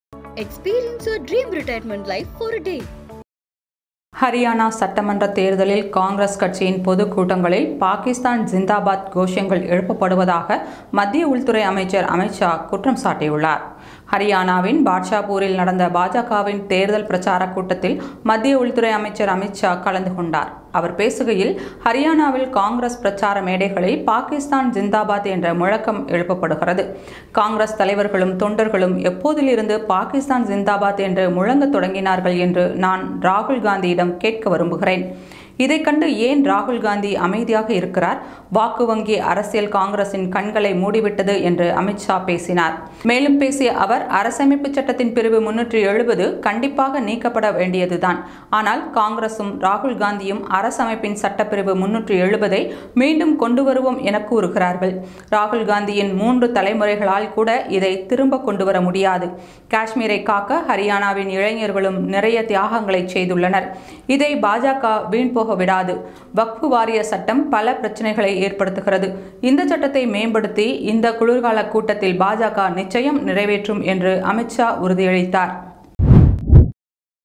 Experience your dream retirement life for a day. Haryana சட்டமன்ற தேர்தலில் காங்கிரஸ் கட்சியின் பொதுக் கூட்டங்களில் பாகிஸ்தான் ஜிந்தாபாத் கோஷங்கள் எழுப்பப்படுவதாக மத்திய உள்துறை அமைச்சர் அமித்ஷா குற்றம் சாட்டியுள்ளார் ஹரியானாவின் பாட்ஷாபூரில் நடந்த பாஜகவின் தேர்தல் பிரச்சார கூட்டத்தில் மத்திய உள்துறை அமைச்சர் அமித்ஷா கலந்து கொண்டார் அவர் பேசுகையில் ஹரியானாவில் காங்கிரஸ் பிரச்சார மேடைகளில் பாகிஸ்தான் ஜிந்தாபாத் என்ற முழக்கம் எழுப்பப்படுகிறது காங்கிரஸ் தலைவர்களும் தொண்டர்களும் எப்போதிலிருந்து பாகிஸ்தான் ஜிந்தாபாத் என்று முழங்கத் தொடங்கினார்கள் என்று நான் ராகுல் காந்தியிடம் கேட்க விரும்புகிறேன் இதைக் கண்டு ஏன் ராகுல் காந்தி அமைதியாக இருக்கிறார் வாக்கு வங்கி அரசியல் காங்கிரசின் கண்களை மூடிவிட்டது என்று அமித்ஷா பேசினார் மேலும் பேசிய அவர் அரசமைப்பு சட்டத்தின் பிரிவு முன்னூற்றி எழுபது கண்டிப்பாக நீக்கப்பட வேண்டியதுதான் ஆனால் காங்கிரசும் ராகுல் காந்தியும் அரசமைப்பின் சட்டப்பிரிவு முன்னூற்றி எழுபதை மீண்டும் கொண்டு வருவோம் என கூறுகிறார்கள் ராகுல் காந்தியின் மூன்று தலைமுறைகளால் கூட இதை திரும்ப கொண்டு வர முடியாது காஷ்மீரை காக்க ஹரியானாவின் இளைஞர்களும் நிறைய தியாகங்களை செய்துள்ளனர் இதை பாஜக வீண் போக விடாது வக்ஃபு வாரிய சட்டம் பல பிரச்சனைகளை ஏற்படுத்துகிறது இந்த சட்டத்தை மேம்படுத்தி இந்த குளிர்கால கூட்டத்தில் பாஜக நிச்சயம் நிறைவேற்றும் என்று அமித்ஷா உறுதியளித்தார்